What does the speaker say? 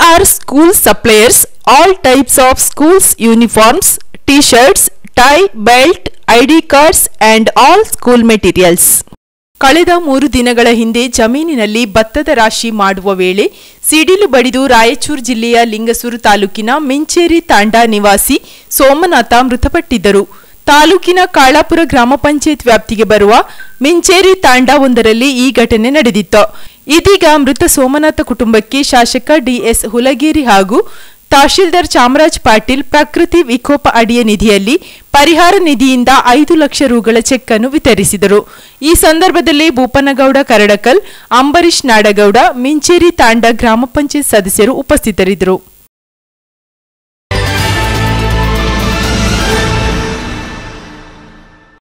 are school suppliers all types of schools uniforms, t-shirts, tie, belt, ID cards and all school materials. ಕಳೆದ ಮೂರು ದಿನಗಳ ಹಿಂದೆ ಜಮೀನಿನಲ್ಲಿ ಭತ್ತದ ರಾಶಿ ಮಾಡುವ ವೇಳೆ ಸಿಡಿಲು ಬಡಿದು ರಾಯಚೂರು ಜಿಲ್ಲೆಯ ಲಿಂಗಸೂರು ತಾಲೂಕಿನ ಮಿಂಚೇರಿ ತಾಂಡಾ ನಿವಾಸಿ ಸೋಮನಾಥ ಮೃತಪಟ್ಟಿದ್ದರು ತಾಲೂಕಿನ ಕಾಳಾಪುರ ಗ್ರಾಮ ಪಂಚಾಯತ್ ವ್ಯಾಪ್ತಿಗೆ ಬರುವ ಮಿಂಚೇರಿ ತಾಂಡಾ ಒಂದರಲ್ಲಿ ಈ ಘಟನೆ ನಡೆದಿತ್ತು ಇದೀಗ ಮೃತ ಸೋಮನಾಥ ಕುಟುಂಬಕ್ಕೆ ಶಾಸಕ ಡಿಎಸ್ ಹುಲಗೇರಿ ಹಾಗೂ ತಹಶೀಲ್ದಾರ್ ಚಾಮರಾಜ್ ಪಾಟೀಲ್ ಪ್ರಕೃತಿ ವಿಕೋಪ ಅಡಿಯ ನಿಧಿಯಲ್ಲಿ ಪರಿಹಾರ ನಿಧಿಯಿಂದ ಐದು ಲಕ್ಷ ರುಗಳ ಚೆಕ್ ಅನ್ನು ವಿತರಿಸಿದರು ಈ ಸಂದರ್ಭದಲ್ಲಿ ಭೂಪನಗೌಡ ಕರಡಕಲ್ ಅಂಬರೀಶ್ ನಾಡಗೌಡ ಮಿಂಚೇರಿ ತಾಂಡ ಗ್ರಾಮ ಪಂಚಾಯತ್ ಸದಸ್ಯರು ಉಪಸ್ಥಿತರಿದ್ದರು